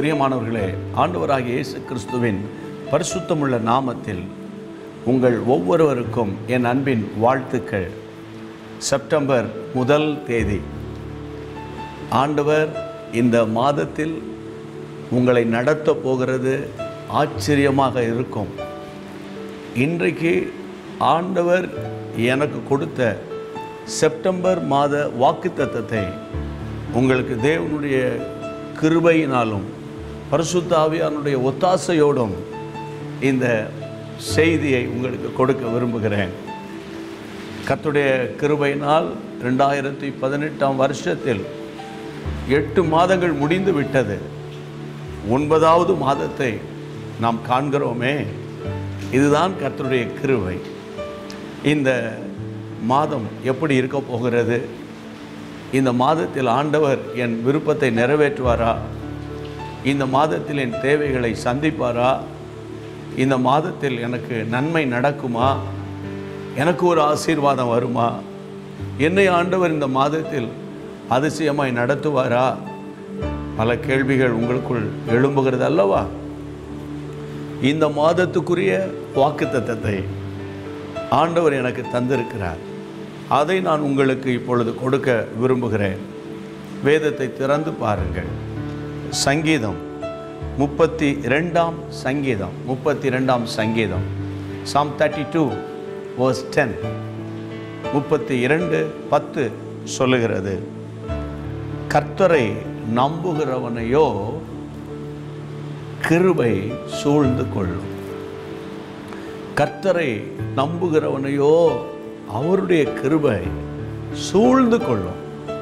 பிரியமானவர்களே ஆண்டவராகிய இயேசு கிறிஸ்துவின் பரிசுத்தமுள்ள நாமத்தில் உங்கள் ஒவ்வொருவருக்கும் என் அன்பின் வாழ்த்துக்கள் செப்டம்பர் முதல் தேதி ஆண்டவர் இந்த மாதத்தில் உங்களை நடத்தப் போகிறது ஆச்சரியமாக இருக்கும் இன்றைக்கு ஆண்டவர் எனக்கு கொடுத்த செப்டம்பர் மாத வாக்குத்தத்தத்தை உங்களுக்கு தேவனுடைய கிருபையினாலும் பரிசுத்த ஆவியானுடைய ஒத்தாசையோடும் இந்த செய்தியை உங்களுக்கு கொடுக்க விரும்புகிறேன் கர்த்தருடைய கிருபையினால் ரெண்டாயிரத்தி பதினெட்டாம் வருஷத்தில் எட்டு மாதங்கள் முடிந்து விட்டது ஒன்பதாவது மாதத்தை நாம் காண்கிறோமே இதுதான் கர்த்தருடைய கிருபை இந்த மாதம் எப்படி இருக்க போகிறது இந்த மாதத்தில் ஆண்டவர் என் விருப்பத்தை நிறைவேற்றுவாரா இந்த மாதத்தில் என் தேவைகளை சந்திப்பாரா இந்த மாதத்தில் எனக்கு நன்மை நடக்குமா எனக்கு ஒரு ஆசீர்வாதம் வருமா என்னை ஆண்டவர் இந்த மாதத்தில் அதிசயமாய் நடத்துவாரா பல கேள்விகள் உங்களுக்குள் எழும்புகிறது அல்லவா இந்த மாதத்துக்குரிய வாக்குத்தத்தத்தை ஆண்டவர் எனக்கு தந்திருக்கிறார் அதை நான் உங்களுக்கு இப்பொழுது கொடுக்க விரும்புகிறேன் வேதத்தை திறந்து பாருங்கள் சங்கீதம் முப்பத்தி ரெண்டாம் சங்கீதம் முப்பத்தி ரெண்டாம் சங்கீதம் psalm thirty two verse ten முப்பத்தி இரண்டு பத்து சொல்லுகிறது கர்த்தரை நம்புகிறவனையோ கிருபை சூழ்ந்து கொள்ளும் கர்த்தரை நம்புகிறவனையோ அவருடைய கிருபை சூழ்ந்து கொள்ளும்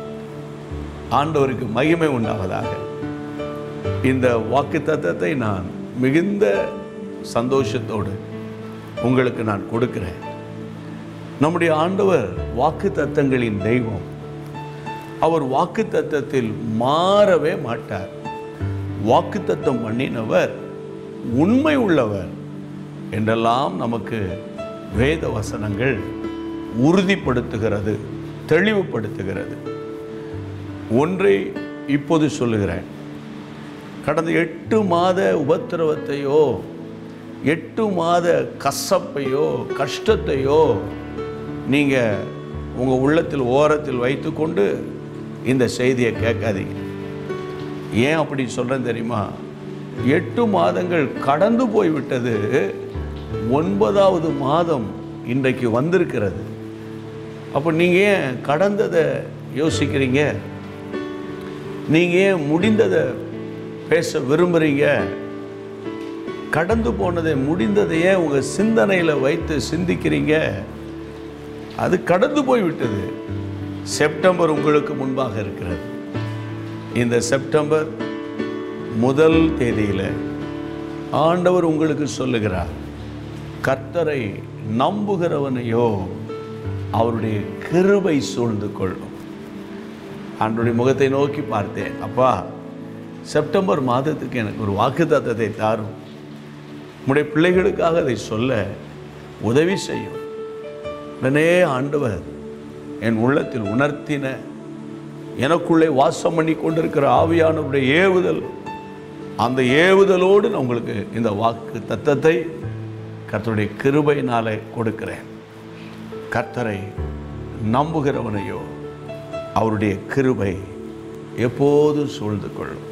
ஆண்டவருக்கு மகிமை உண்டாவதாக இந்த வாக்கு தத்தத்தை நான் மிகுந்த சந்தோஷத்தோடு உங்களுக்கு நான் கொடுக்கிறேன் நம்முடைய ஆண்டவர் வாக்கு தத்தங்களின் தெய்வம் அவர் வாக்கு தத்தத்தில் மாறவே மாட்டார் வாக்கு தத்தம் பண்ணினவர் உண்மை உள்ளவர் என்றெல்லாம் நமக்கு வேத வசனங்கள் உறுதிப்படுத்துகிறது தெளிவுபடுத்துகிறது ஒன்றை இப்போது சொல்லுகிறேன் கடந்த எட்டு மாத உபத்திரவத்தையோ எட்டு மாத கசப்பையோ கஷ்டத்தையோ நீங்கள் உங்கள் உள்ளத்தில் ஓரத்தில் வைத்துக்கொண்டு இந்த செய்தியை கேட்காதீங்க ஏன் அப்படி சொல்கிறேன் தெரியுமா எட்டு மாதங்கள் கடந்து போய்விட்டது ஒன்பதாவது மாதம் இன்றைக்கு வந்திருக்கிறது அப்போ நீங்கள் ஏன் கடந்ததை யோசிக்கிறீங்க நீங்கள் ஏன் முடிந்ததை பேச விரும்புகிறீங்க கடந்து போனதை முடிந்ததையே உங்கள் சிந்தனையில் வைத்து சிந்திக்கிறீங்க அது கடந்து போய்விட்டது செப்டம்பர் உங்களுக்கு முன்பாக இருக்கிறது இந்த செப்டம்பர் முதல் தேதியில் ஆண்டவர் உங்களுக்கு சொல்லுகிறார் கர்த்தரை நம்புகிறவனையோ அவருடைய கிருபை சூழ்ந்து கொள்ளும் ஆண்டுடைய முகத்தை நோக்கி பார்த்தேன் அப்பா செப்டம்பர் மாதத்துக்கு எனக்கு ஒரு வாக்குத்தத்தத்தை தாரும் உடைய பிள்ளைகளுக்காக அதை சொல்ல உதவி செய்யும் உடனே ஆண்டவர் என் உள்ளத்தில் உணர்த்தின எனக்குள்ளே வாசம் பண்ணி கொண்டிருக்கிற ஆவியானவருடைய ஏவுதல் அந்த ஏவுதலோடு நான் உங்களுக்கு இந்த வாக்கு தத்தத்தை கர்த்தருடைய கிருபையினாலே கொடுக்கிறேன் கர்த்தரை நம்புகிறவனையோ அவருடைய கிருபை எப்போதும் சூழ்ந்து கொள்ளும்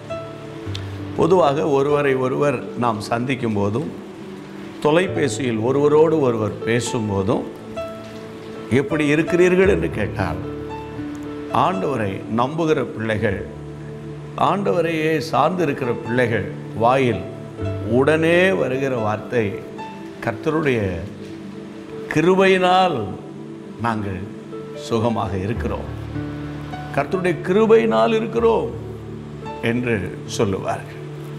பொதுவாக ஒருவரை ஒருவர் நாம் சந்திக்கும் போதும் தொலைபேசியில் ஒருவரோடு ஒருவர் பேசும்போதும் எப்படி இருக்கிறீர்கள் என்று கேட்டால் ஆண்டவரை நம்புகிற பிள்ளைகள் ஆண்டவரையே சார்ந்து இருக்கிற பிள்ளைகள் வாயில் உடனே வருகிற வார்த்தை கர்த்தருடைய கிருபையினால் நாங்கள் சுகமாக இருக்கிறோம் கர்த்தருடைய கிருபையினால் இருக்கிறோம் என்று சொல்லுவார்கள்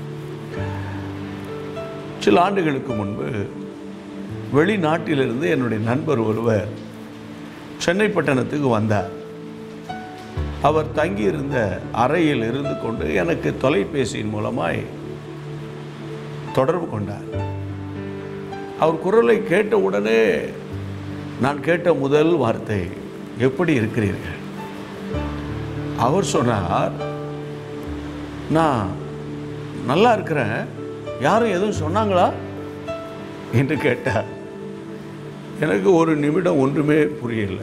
சில ஆண்டுகளுக்கு முன்பு வெளிநாட்டிலிருந்து என்னுடைய நண்பர் ஒருவர் சென்னை பட்டணத்துக்கு வந்தார் அவர் தங்கியிருந்த அறையில் இருந்து கொண்டு எனக்கு தொலைபேசியின் மூலமாய் தொடர்பு கொண்டார் அவர் குரலை கேட்ட உடனே நான் கேட்ட முதல் வார்த்தை எப்படி இருக்கிறீர்கள் அவர் சொன்னார் நான் நல்லா இருக்கிறேன் யாரும் எதுவும் சொன்னாங்களா என்று கேட்டார் எனக்கு ஒரு நிமிடம் ஒன்றுமே புரியல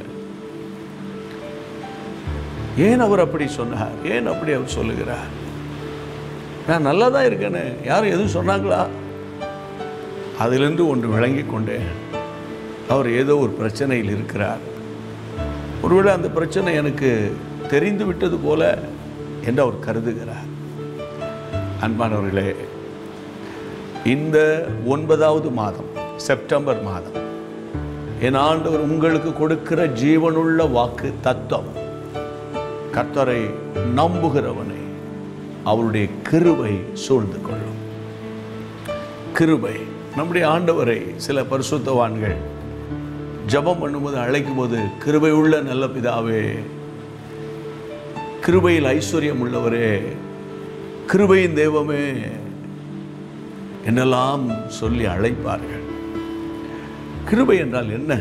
ஏன் அவர் அப்படி சொன்னார் ஏன் அப்படி அவர் சொல்லுகிறார் நான் நல்லா தான் இருக்கேன்னு யாரும் எதுவும் சொன்னாங்களா அதிலிருந்து ஒன்று விளங்கி கொண்டேன் அவர் ஏதோ ஒரு பிரச்சனையில் இருக்கிறார் ஒருவேளை அந்த பிரச்சனை எனக்கு தெரிந்து விட்டது போல என்று அவர் கருதுகிறார் அன்பானவர்களே இந்த ஒன்பதாவது மாதம் செப்டம்பர் மாதம் என் ஆண்டவர் உங்களுக்கு கொடுக்கிற ஜீவனுள்ள வாக்கு தத்துவம் கர்த்தரை நம்புகிறவனை அவருடைய கிருபை சூழ்ந்து கொள்ளும் கிருபை நம்முடைய ஆண்டவரை சில பரிசுத்தவான்கள் ஜெபம் பண்ணும்போது அழைக்கும் போது கிருபை உள்ள நல்ல பிதாவே கிருபையில் ஐஸ்வர்யம் உள்ளவரே கிருபையின் தெய்வமே என்னெல்லாம் சொல்லி அழைப்பார்கள் கிருபை என்றால் என்ன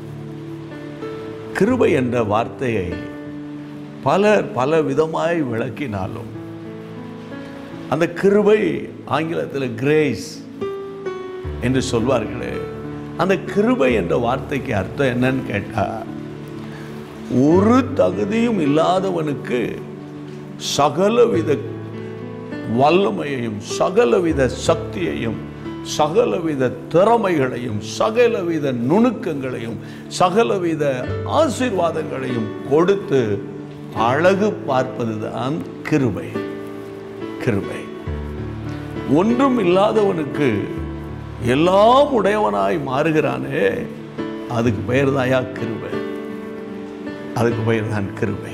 கிருபை என்ற வார்த்தையை பலர் பல விதமாய் விளக்கினாலும் அந்த கிருபை ஆங்கிலத்தில் கிரேஸ் என்று சொல்வார்களே அந்த கிருபை என்ற வார்த்தைக்கு அர்த்தம் என்னன்னு கேட்டா ஒரு தகுதியும் இல்லாதவனுக்கு சகலவித வல்லமையையும் சகலவித சக்தியையும் சகலவித திறமைகளையும் சகலவித நுணுக்கங்களையும் சகலவித ஆசீர்வாதங்களையும் கொடுத்து அழகு பார்ப்பதுதான் கிருபை கிருபை ஒன்றும் இல்லாதவனுக்கு எல்லாம் உடையவனாய் மாறுகிறானே அதுக்கு பெயர் தாயா கிருபை அதுக்கு பெயர் தான் கிருபை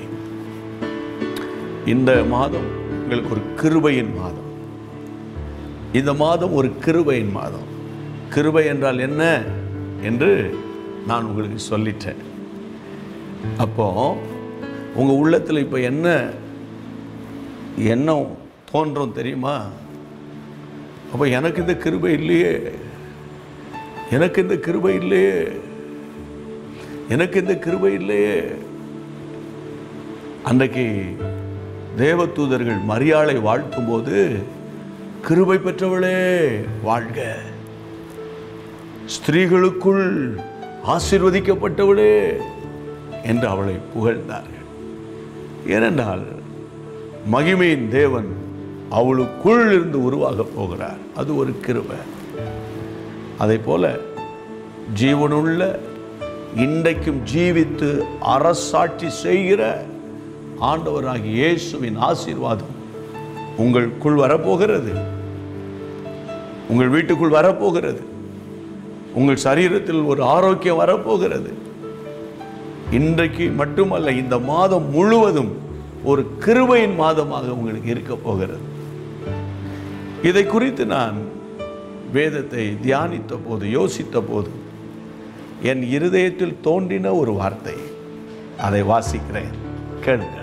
இந்த மாதம் உங்களுக்கு ஒரு கிருபையின் மாதம் இந்த மாதம் ஒரு கிருபையின் மாதம் கிருபை என்றால் என்ன என்று நான் உங்களுக்கு சொல்லிட்டேன் அப்போ உங்கள் உள்ளத்தில் இப்போ என்ன எண்ணம் தோன்றும் தெரியுமா அப்போ எனக்கு இந்த கிருபை இல்லையே எனக்கு இந்த கிருபை இல்லையே எனக்கு இந்த கிருபை இல்லையே அன்றைக்கு தேவதூதர்கள் மரியாளை வாழ்த்தும் போது கிருபை பெற்றவளே வாழ்க ஸ்திரீகளுக்குள் ஆசீர்வதிக்கப்பட்டவளே என்று அவளை புகழ்ந்தார்கள் ஏனென்றால் மகிமையின் தேவன் அவளுக்குள் இருந்து உருவாக போகிறார் அது ஒரு கிருபை அதை போல ஜீவனுள்ள இன்றைக்கும் ஜீவித்து அரசாட்சி செய்கிற ஆண்டவராகிய இயேசுவின் ஆசீர்வாதம் உங்களுக்குள் வரப்போகிறது உங்கள் வீட்டுக்குள் வரப்போகிறது உங்கள் சரீரத்தில் ஒரு ஆரோக்கியம் வரப்போகிறது இன்றைக்கு மட்டுமல்ல இந்த மாதம் முழுவதும் ஒரு கிருபையின் மாதமாக உங்களுக்கு இருக்க போகிறது இதை குறித்து நான் வேதத்தை தியானித்த போது யோசித்த போது என் இருதயத்தில் தோன்றின ஒரு வார்த்தை அதை வாசிக்கிறேன் கேளுங்கள்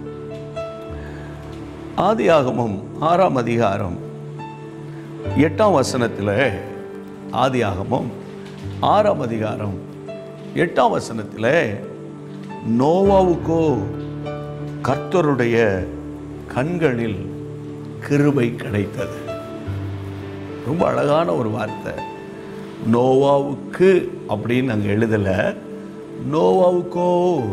ஆதியாகமம் ஆறாம் அதிகாரம் எட்டாம் வசனத்தில் ஆதியாகமம் ஆறாம் அதிகாரம் எட்டாம் வசனத்தில் நோவாவுக்கோ கர்த்தருடைய கண்களில் கிருபை கிடைத்தது ரொம்ப அழகான ஒரு வார்த்தை நோவாவுக்கு அப்படின்னு அங்கே எழுதலை நோவாவுக்கோ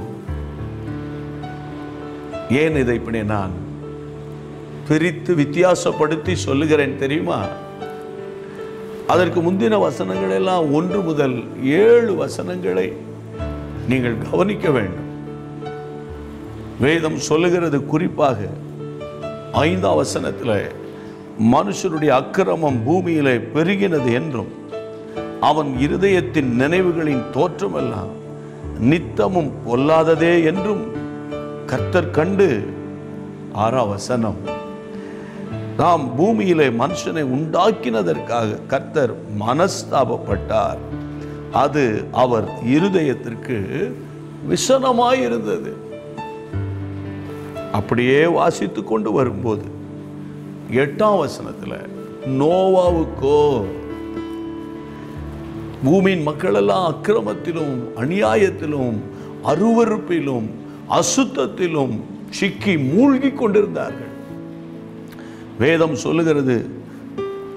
ஏன் இதை இப்படி நான் பிரித்து வித்தியாசப்படுத்தி சொல்லுகிறேன் தெரியுமா அதற்கு முந்தின வசனங்கள் எல்லாம் ஒன்று முதல் ஏழு வசனங்களை நீங்கள் கவனிக்க வேண்டும் வேதம் சொல்லுகிறது குறிப்பாக ஐந்தாம் வசனத்தில் மனுஷருடைய அக்கிரமம் பூமியிலே பெருகினது என்றும் அவன் இருதயத்தின் நினைவுகளின் தோற்றமெல்லாம் நித்தமும் பொல்லாததே என்றும் கர்த்தர் கண்டு ஆறாம் வசனம் நாம் பூமியிலே மனுஷனை உண்டாக்கினதற்காக கர்த்தர் மனஸ்தாபப்பட்டார் அது அவர் இருதயத்திற்கு விசனமாயிருந்தது அப்படியே வாசித்து கொண்டு வரும்போது எட்டாம் வசனத்தில் நோவாவுக்கோ பூமியின் மக்கள் எல்லாம் அக்கிரமத்திலும் அநியாயத்திலும் அருவருப்பிலும் அசுத்தத்திலும் சிக்கி மூழ்கி கொண்டிருந்தார்கள் வேதம் சொல்லுகிறது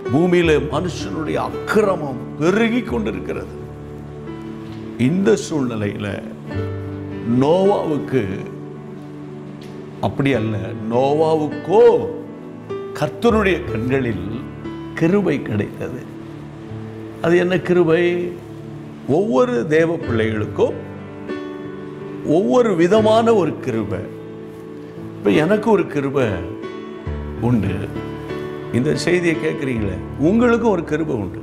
பூமியில மனுஷனுடைய அக்கிரமம் பெருகி கொண்டிருக்கிறது இந்த சூழ்நிலையில நோவாவுக்கு அப்படி அல்ல நோவாவுக்கோ கர்த்தருடைய கண்களில் கிருபை கிடைத்தது அது என்ன கிருபை ஒவ்வொரு தேவ பிள்ளைகளுக்கும் ஒவ்வொரு விதமான ஒரு கிருபை இப்போ எனக்கு ஒரு கிருபை உண்டு இந்த செய்தியை கேட்குறீங்களே உங்களுக்கும் ஒரு கிருபை உண்டு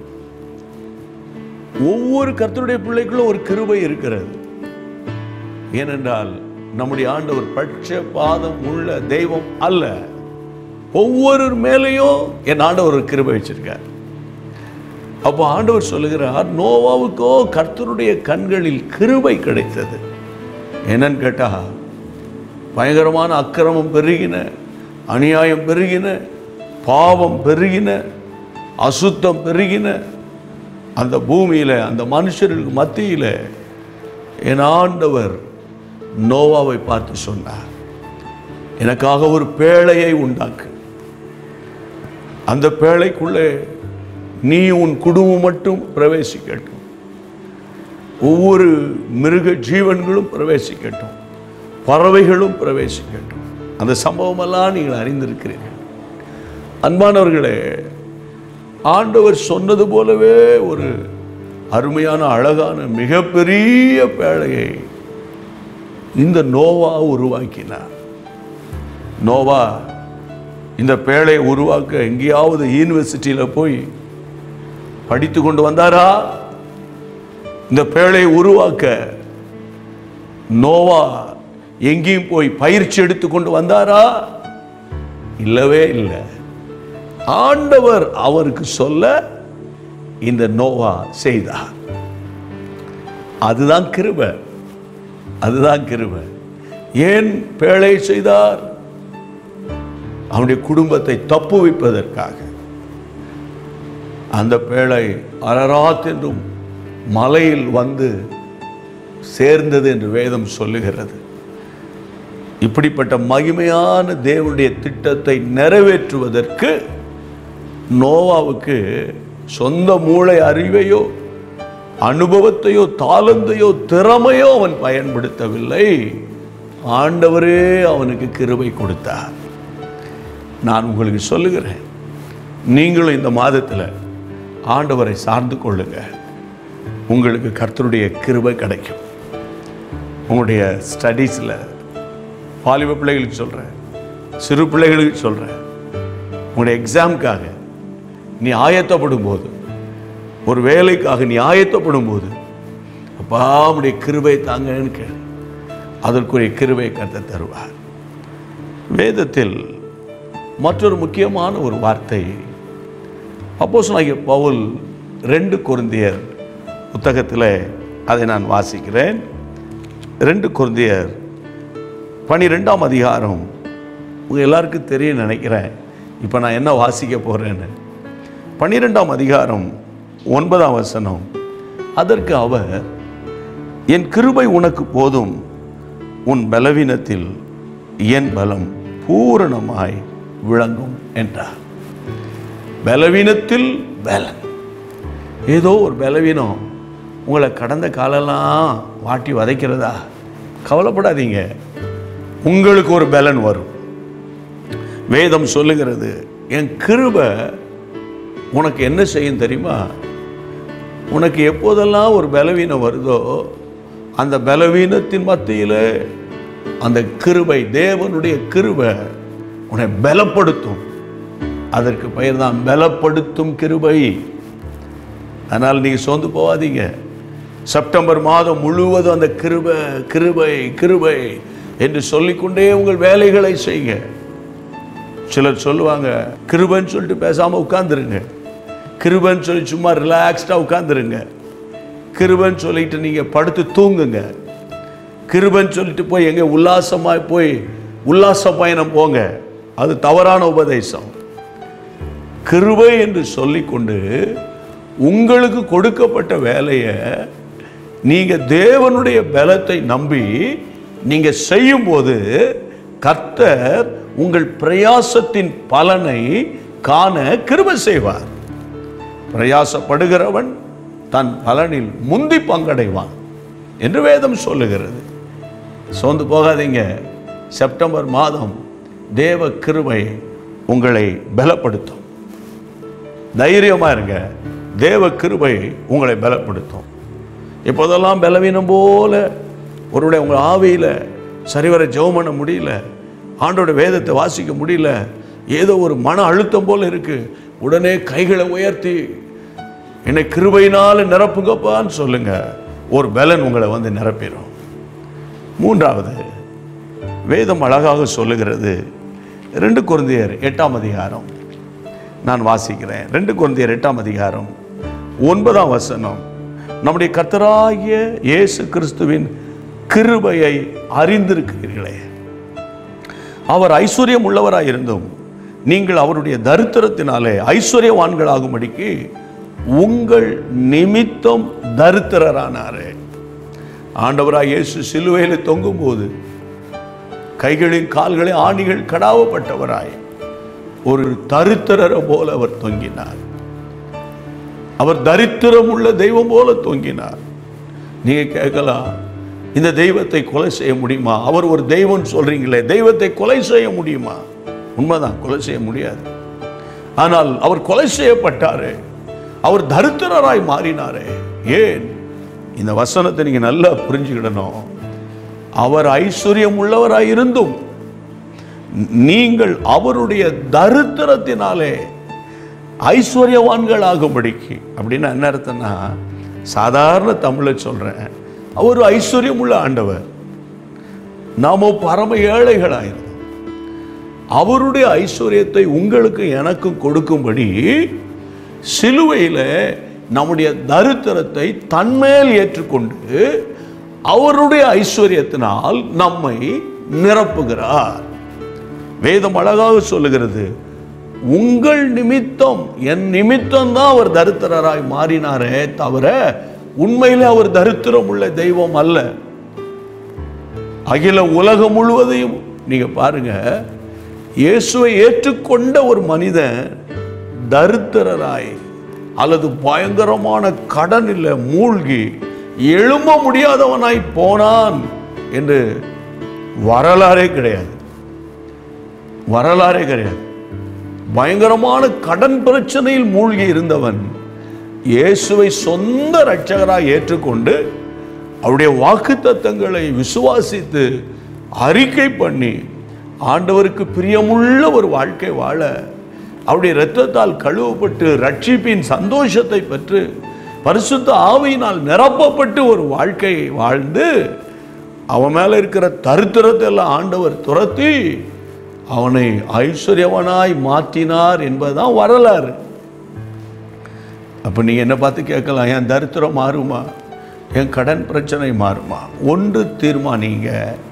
ஒவ்வொரு கர்த்தருடைய பிள்ளைக்குள்ளும் ஒரு கிருபை இருக்கிறது ஏனென்றால் நம்முடைய ஆண்டவர் பட்ச பாதம் உள்ள தெய்வம் அல்ல ஒவ்வொரு மேலேயும் என் ஆண்டவர் ஒரு கிருபை வச்சிருக்கார் அப்போ ஆண்டவர் சொல்லுகிறார் நோவாவுக்கோ கர்த்தருடைய கண்களில் கிருபை கிடைத்தது என்னன்னு கேட்டா பயங்கரமான அக்கிரமம் பெருகின அநியாயம் பெருகின பாவம் பெருகின அசுத்தம் பெருகின அந்த பூமியில அந்த மனுஷர்களுக்கு மத்தியில என் ஆண்டவர் நோவாவை பார்த்து சொன்னார் எனக்காக ஒரு பேழையை உண்டாக்கு அந்த பேழைக்குள்ளே நீ உன் குடும்பம் மட்டும் பிரவேசிக்கட்டும் ஒவ்வொரு மிருக ஜீவன்களும் பிரவேசிக்கட்டும் பறவைகளும் பிரவேசிக்கட்டும் அந்த சம்பவமெல்லாம் நீங்கள் அறிந்திருக்கிறீர்கள் அன்பானவர்களே ஆண்டவர் சொன்னது போலவே ஒரு அருமையான அழகான மிகப்பெரிய பேழையை இந்த நோவா உருவாக்கினார் நோவா இந்த பேழையை உருவாக்க எங்கேயாவது யூனிவர்சிட்டியில் போய் படித்து கொண்டு வந்தாரா இந்த பேழையை உருவாக்க நோவா எங்கேயும் போய் பயிற்சி எடுத்து கொண்டு வந்தாரா இல்லவே இல்லை ஆண்டவர் அவருக்கு சொல்ல இந்த நோவா செய்தார் அதுதான் கிருபை அதுதான் கிருபை ஏன் பேழை செய்தார் அவனுடைய குடும்பத்தை தப்புவிப்பதற்காக அந்த பேழை அரராத் என்றும் மலையில் வந்து சேர்ந்தது என்று வேதம் சொல்லுகிறது இப்படிப்பட்ட மகிமையான தேவனுடைய திட்டத்தை நிறைவேற்றுவதற்கு நோவாவுக்கு சொந்த மூளை அறிவையோ அனுபவத்தையோ தாளந்தையோ திறமையோ அவன் பயன்படுத்தவில்லை ஆண்டவரே அவனுக்கு கிருபை கொடுத்தார் நான் உங்களுக்கு சொல்லுகிறேன் நீங்களும் இந்த மாதத்தில் ஆண்டவரை சார்ந்து கொள்ளுங்க உங்களுக்கு கர்த்தருடைய கிருபை கிடைக்கும் உங்களுடைய ஸ்டடீஸில் வாலிப பிள்ளைகளுக்கு சொல்கிறேன் சிறு பிள்ளைகளுக்கு சொல்கிறேன் உங்களுடைய எக்ஸாமுக்காக நீ ஆயத்தப்படும் போது ஒரு வேலைக்காக நீ ஆயத்தப்படும் போது அப்பா உடைய கிருபை தாங்கன்னு கேளு அதற்குரிய கிருபை கத்த தருவார் வேதத்தில் மற்றொரு முக்கியமான ஒரு வார்த்தை அப்போஸ்தலனாகிய பவுல் ரெண்டு கொரிந்தியர் புத்தகத்தில் அதை நான் வாசிக்கிறேன் ரெண்டு கொரிந்தியர் பனிரெண்டாம் அதிகாரம் உங்கள் எல்லாருக்கும் தெரியும் நினைக்கிறேன் இப்போ நான் என்ன வாசிக்க போகிறேன்னு பன்னிரெண்டாம் அதிகாரம் ஒன்பதாம் வசனம் அதற்கு அவர் என் கிருபை உனக்கு போதும் உன் பலவீனத்தில் என் பலம் பூரணமாய் விளங்கும் என்றார் பலவீனத்தில் பலன் ஏதோ ஒரு பலவீனம் உங்களை கடந்த காலெல்லாம் வாட்டி வதைக்கிறதா கவலைப்படாதீங்க உங்களுக்கு ஒரு பலன் வரும் வேதம் சொல்லுகிறது என் கிருபை உனக்கு என்ன செய்யும் தெரியுமா உனக்கு எப்போதெல்லாம் ஒரு பலவீனம் வருதோ அந்த பலவீனத்தின் மத்தியில் அந்த கிருபை தேவனுடைய கிருபை உன்னை பலப்படுத்தும் அதற்கு பெயர் தான் பலப்படுத்தும் கிருபை அதனால் நீங்கள் சோர்ந்து போகாதீங்க செப்டம்பர் மாதம் முழுவதும் அந்த கிருபை கிருபை கிருபை என்று சொல்லிக்கொண்டே உங்கள் வேலைகளை செய்யுங்க சிலர் சொல்லுவாங்க கிருபைன்னு சொல்லிட்டு பேசாமல் உட்காந்துருங்க கிருபைன்னு சொல்லி சும்மா ரிலாக்ஸ்டாக உட்காந்துருங்க கிருபைன்னு சொல்லிட்டு நீங்கள் படுத்து தூங்குங்க கிருபைன்னு சொல்லிட்டு போய் எங்கே உல்லாசமாக போய் உல்லாச பயணம் போங்க அது தவறான உபதேசம் கிருபை என்று சொல்லிக்கொண்டு உங்களுக்கு கொடுக்கப்பட்ட வேலையை நீங்க தேவனுடைய பலத்தை நம்பி நீங்க செய்யும்போது கர்த்தர் உங்கள் பிரயாசத்தின் பலனை காண கிருபை செய்வார் பிரயாசப்படுகிறவன் தன் பலனில் முந்தி பங்கடைவான் என்று வேதம் சொல்லுகிறது சோர்ந்து போகாதீங்க செப்டம்பர் மாதம் தேவ கிருபை உங்களை பலப்படுத்தும் தைரியமா இருங்க தேவ கிருபை உங்களை பலப்படுத்தும் இப்போதெல்லாம் பலவீனம் போல ஒருவருடைய உங்கள் ஆவியில் சரிவர ஜெபம் பண்ண முடியல ஆண்டோட வேதத்தை வாசிக்க முடியல ஏதோ ஒரு மன அழுத்தம் போல இருக்கு உடனே கைகளை உயர்த்தி என்னை கிருபையினால நிரப்புங்கப்பான்னு சொல்லுங்க ஒரு பலன் உங்களை வந்து நிரப்பிடும் மூன்றாவது வேதம் அழகாக சொல்லுகிறது ரெண்டு குருந்தியர் எட்டாம் அதிகாரம் நான் வாசிக்கிறேன் ரெண்டு குருந்தியர் எட்டாம் அதிகாரம் ஒன்பதாம் வசனம் நம்முடைய கர்த்தராகிய இயேசு கிறிஸ்துவின் கிருபையை அறிந்திருக்கிறீர்களே அவர் ஐஸ்வர்யம் உள்ளவராய் இருந்தும் நீங்கள் அவருடைய தரித்திரத்தினாலே ஐஸ்வர்யவான்களாகும்படிக்கு உங்கள் நிமித்தம் தரித்திரரானாரே ஆண்டவராய் இயேசு சிலுவையில் தொங்கும்போது கைகளின் கால்களின் ஆணிகள் கடாவப்பட்டவராய் ஒரு தரித்திரரை போல அவர் தொங்கினார் அவர் தரித்திரம் உள்ள தெய்வம் போல தொங்கினார் நீங்க கேட்கலாம் இந்த தெய்வத்தை கொலை செய்ய முடியுமா அவர் ஒரு தெய்வம் சொல்றீங்களே தெய்வத்தை கொலை செய்ய முடியுமா உண்மைதான் கொலை செய்ய முடியாது ஆனால் அவர் கொலை செய்யப்பட்டாரு அவர் தரித்திரராய் மாறினாரே ஏன் இந்த வசனத்தை நீங்க நல்லா புரிஞ்சுக்கிடணும் அவர் ஐஸ்வர்யம் உள்ளவராய் இருந்தும் நீங்கள் அவருடைய தரித்திரத்தினாலே ஐஸ்வர்யவான்கள் ஆகும்படிக்கு அப்படின்னா என்ன அர்த்தம்னா சாதாரண தமிழை சொல்றேன் அவர் ஐஸ்வர்யம் உள்ள ஆண்டவர் நாம பரம ஏழைகளாயிருந்தோம் அவருடைய ஐஸ்வர்யத்தை உங்களுக்கு எனக்கும் கொடுக்கும்படி சிலுவையில் நம்முடைய தரித்திரத்தை தன்மேல் ஏற்றுக்கொண்டு அவருடைய ஐஸ்வர்யத்தினால் நம்மை நிரப்புகிறார் வேதம் அழகாக சொல்லுகிறது உங்கள் நிமித்தம் என் நிமித்தம் தான் அவர் தரித்திரராய் மாறினாரே தவிர உண்மையிலே அவர் தரித்திரம் உள்ள தெய்வம் அல்ல அகில உலகம் முழுவதையும் நீங்க பாருங்க இயேசுவை ஏற்றுக்கொண்ட ஒரு மனிதன் தரித்திரராய் அல்லது பயங்கரமான கடனில் மூழ்கி எழும்ப முடியாதவனாய் போனான் என்று வரலாறே கிடையாது வரலாறே கிடையாது பயங்கரமான கடன் பிரச்சனையில் மூழ்கி இருந்தவன் இயேசுவை சொந்த இரட்சகராய் ஏற்றுக்கொண்டு அவருடைய வாக்குத்தத்தங்களை விசுவாசித்து அறிக்கை பண்ணி ஆண்டவருக்கு பிரியமுள்ள ஒரு வாழ்க்கை வாழ அவருடைய இரத்தத்தால் கழுவப்பட்டு ரட்சிப்பின் சந்தோஷத்தை பெற்று பரிசுத்த ஆவியினால் நிரப்பப்பட்டு ஒரு வாழ்க்கையை வாழ்ந்து அவன் மேல இருக்கிற தரித்திரத்தை எல்லாம் ஆண்டவர் துரத்தி அவனை ஐஸ்வர்யவனாய் மாற்றினார் என்பதுதான் வரலாறு அப்போ நீங்க என்ன பார்த்து கேட்கலாம் என் தரித்திரம் மாறுமா என் கடன் பிரச்சனை மாறுமா ஒன்று தீர்மானிங்க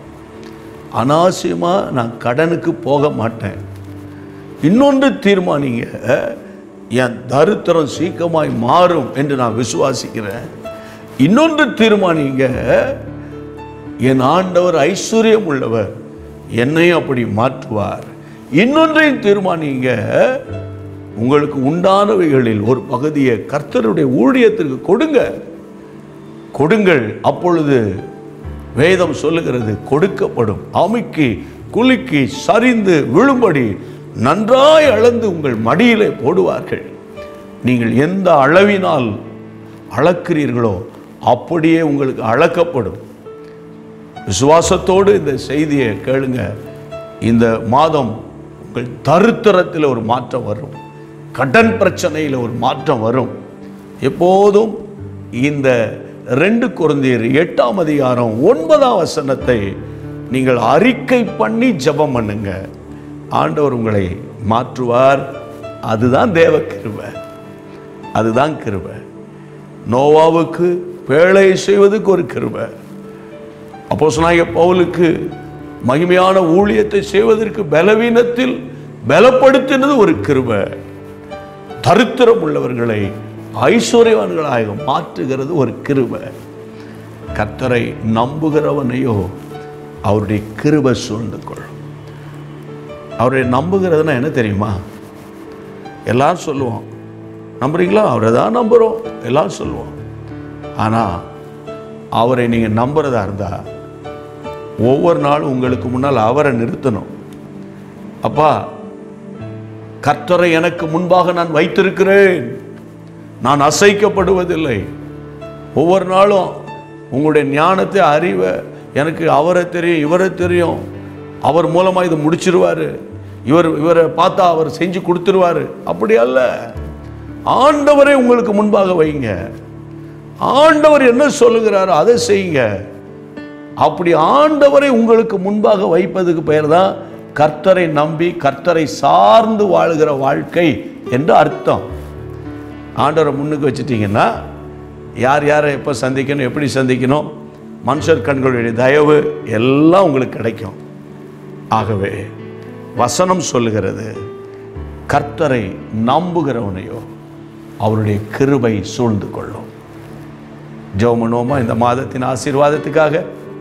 அனாவசியமா நான் கடனுக்கு போக மாட்டேன் இன்னொன்று தீர்மானிங்க என் தரித்திரம் சீக்கிரமாய் மாறும் என்று நான் விசுவாசிக்கிறேன் இன்னொன்று தீர்மானிங்க என் ஆண்டவர் ஐஸ்வர்யம் உள்ளவர் என்னையும் அப்படி மாற்றுவார் இன்னொன்றையும் தீர்மானிங்க உங்களுக்கு உண்டானவைகளில் ஒரு பகுதியை கர்த்தருடைய ஊழியத்திற்கு கொடுங்க கொடுங்கள் அப்பொழுது வேதம் சொல்லுகிறது கொடுக்கப்படும் அமுக்கி குலுக்கி சரிந்து விழும்படி நன்றாய் அளந்து உங்கள் மடியிலே போடுவார்கள் நீங்கள் எந்த அளவினால் அளக்கிறீர்களோ அப்படியே உங்களுக்கு அளக்கப்படும் விசுவாசத்தோடு இந்த செய்தியை கேளுங்க இந்த மாதம் உங்கள் தருத்திரத்தில் ஒரு மாற்றம் வரும் கடன் பிரச்சனையில் ஒரு மாற்றம் வரும் எப்போதும் இந்த ரெண்டு குருந்தியர் எட்டாம் அதிகாரம் ஒன்பதாம் வசனத்தை நீங்கள் அறிக்கை பண்ணி ஜெபம் பண்ணுங்க ஆண்டவர் உங்களை மாற்றுவார் அதுதான் தேவ கிருபை அதுதான் கிருபை நோவாவுக்கு பேழை செய்வதுக்கு ஒரு கிருபை அப்போஸ்தலனாகிய பவுலுக்கு மகிமையான ஊழியத்தை செய்வதற்கு பலவீனத்தில் பலப்படுத்தினது ஒரு கிருபை தரித்திரம் உள்ளவர்களை ஐஸ்வர்யவான்களாக மாற்றுகிறது ஒரு கிருபை கர்த்தரை நம்புகிறவனையோ அவருடைய கிருபை சூழ்ந்து கொள்ளும் அவரை நம்புகிறதுனா என்ன தெரியுமா எல்லாரும் சொல்லுவோம் நம்புறீங்களா அவரை தான் நம்புகிறோம் எல்லாம் சொல்லுவோம் ஆனால் அவரை நீங்கள் நம்புறதா இருந்தால் ஒவ்வொரு நாளும் உங்களுக்கு முன்னால் அவரை நிறுத்தணும் அப்பா கர்த்தரை எனக்கு முன்பாக நான் வைத்திருக்கிறேன் நான் அசைக்கப்படுவதில்லை ஒவ்வொரு நாளும் உங்களுடைய ஞானத்தை அறிவை எனக்கு அவரை தெரியும் இவரை தெரியும் அவர் மூலமாக இதை முடிச்சிருவாரு இவர் இவரை பார்த்தா அவர் செஞ்சு கொடுத்துருவாரு அப்படி அல்ல ஆண்டவரை உங்களுக்கு முன்பாக வைங்க ஆண்டவர் என்ன சொல்லுகிறாரோ அதை செய்யுங்க அப்படி ஆண்டவரை உங்களுக்கு முன்பாக வைப்பதுக்கு பெயர் தான் கர்த்தரை நம்பி கர்த்தரை சார்ந்து வாழுகிற வாழ்க்கை என்று அர்த்தம் ஆண்டவரை முன்னுக்கு வச்சுட்டீங்கன்னா யார் யாரை எப்போ சந்திக்கணும் எப்படி சந்திக்கணும் மனுஷர் கண்களுடைய தயவு எல்லாம் உங்களுக்கு கிடைக்கும் ஆகவே வசனம் சொல்லுகிறது கர்த்தரை நம்புகிறவனையோ அவருடைய கிருபை சூழ்ந்து கொள்ளும் ஜெபம் பண்ணுவோமா இந்த மாதத்தின் ஆசீர்வாதத்துக்காக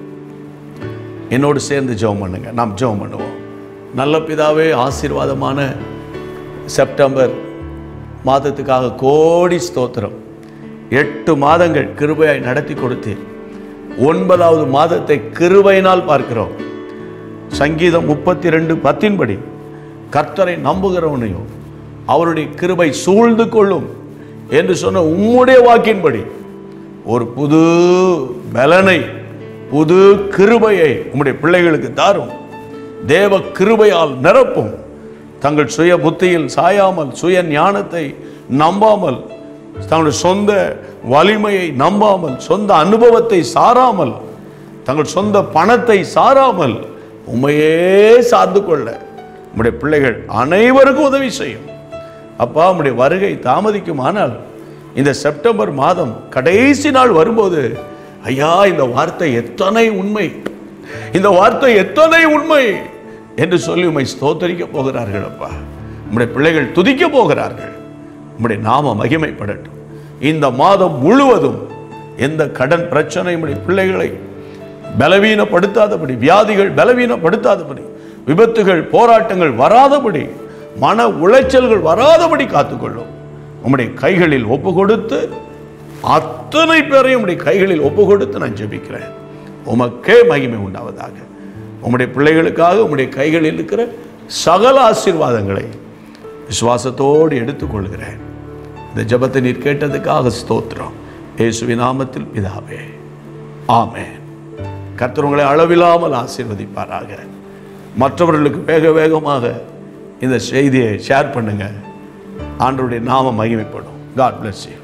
என்னோடு சேர்ந்து ஜெபம் பண்ணுங்க நாம் ஜெபம் பண்ணுவோம் நல்ல பிதாவே ஆசீர்வாதமான செப்டம்பர் மாதத்துக்காக கோடி ஸ்தோத்திரம் எட்டு மாதங்கள் கிருபையாய் நடத்தி கொடுத்தீர் ஒன்பதாவது மாதத்தை கிருபையினால் பார்க்கிறோம் சங்கீதம் முப்பத்தி ரெண்டு பத்தின்படி கர்த்தரை நம்புகிறவனையும் அவருடைய கிருபை சூழ்ந்து கொள்ளும் என்று சொன்ன உம்முடைய வாக்கின்படி ஒரு புது பலனை புது கிருபையை உம்முடைய பிள்ளைகளுக்கு தாரும் தேவ கிருபையால் நிரப்பும் தங்கள் சுய புத்தியில் சாயாமல் சுய ஞானத்தை நம்பாமல் தங்களுடைய சொந்த வலிமையை நம்பாமல் சொந்த அனுபவத்தை சாராமல் தங்கள் சொந்த பணத்தை சாராமல் உண்மையே சார்ந்து கொள்ள உம்முடைய பிள்ளைகள் அனைவருக்கும் உதவி செய்யும் அப்பா உம்முடைய வருகை தாமதிக்குமானால் இந்த செப்டம்பர் மாதம் கடைசி நாள் வரும்போது ஐயா இந்த வார்த்தை எத்தனை உண்மை இந்த வார்த்தை எத்தனை உண்மை என்று சொல்லி உம்மை ஸ்தோத்தரிக்க போகிறார்கள் அப்பா உம்முடைய பிள்ளைகள் துதிக்க போகிறார்கள் உம்முடைய நாம மகிமைப்படட்டும் இந்த மாதம் முழுவதும் எந்த கடன் பிரச்சனை உம்முடைய பிள்ளைகளை பலவீனப்படுத்தாதபடி வியாதிகள் பலவீனப்படுத்தாதபடி விபத்துகள் போராட்டங்கள் வராதபடி மன உளைச்சல்கள் வராதபடி காத்துக்கொள்ளும் உம்முடைய கைகளில் ஒப்பு கொடுத்து அத்தனை பேரையும் உம்முடைய கைகளில் ஒப்பு கொடுத்து நான் ஜெபிக்கிறேன் உமக்கே மகிமை உண்டாவதாக உம்முடைய பிள்ளைகளுக்காக உம்முடைய கைகளில் இருக்கிற சகல ஆசீர்வாதங்களை விசுவாசத்தோடு எடுத்துக்கொள்கிறேன் இந்த ஜெபத்தை நீர் கேட்டதுக்காக ஸ்தோத்திரம் இயேசுவின் நாமத்தில் பிதாவே ஆமென் கர்த்தர் உங்களை அளவில்லாமல் ஆசீர்வதிப்பாராக மற்றவர்களுக்கு வேக வேகமாக இந்த செய்தியை ஷேர் பண்ணுங்க ஆண்டவருடைய நாம மகிமைப்படும் காட் bless you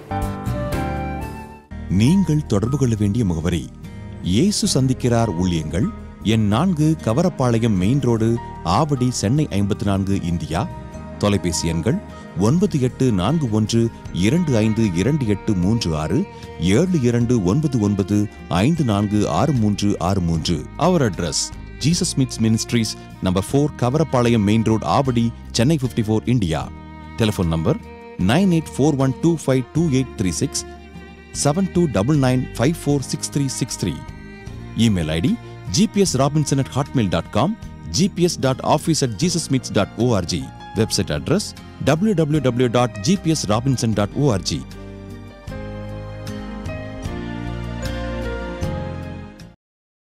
நீங்கள் தொடர்பு கொள்ள வேண்டிய முகவரி இயேசு சந்திக்கிறார் ஊழியங்கள் எண் நான்கு கவரப்பாளையம் மெயின் ரோடு ஆவடி சென்னை ஐம்பத்தி நான்கு இந்தியா தொலைபேசி எண்கள் ஒன்பது எட்டு நான்கு ஒன்று இரண்டு ஐந்து இரண்டு எட்டு மூன்று ஆறு ஏழு இரண்டு ஒன்பது ஒன்பது ஐந்து நான்கு ஆறு மூன்று ஆறு மூன்று அவர் address Jesus meets ministries number four Kavarapalayam main road Avadi Chennai fifty four India telephone number nine eight four one two five two eight three six seven two double nine five four six three six three email ID GPS Robinson at Hotmail dot com GPS dot office at Jesus meets dot ORG website address W W W dot GPS Robinson dot O R G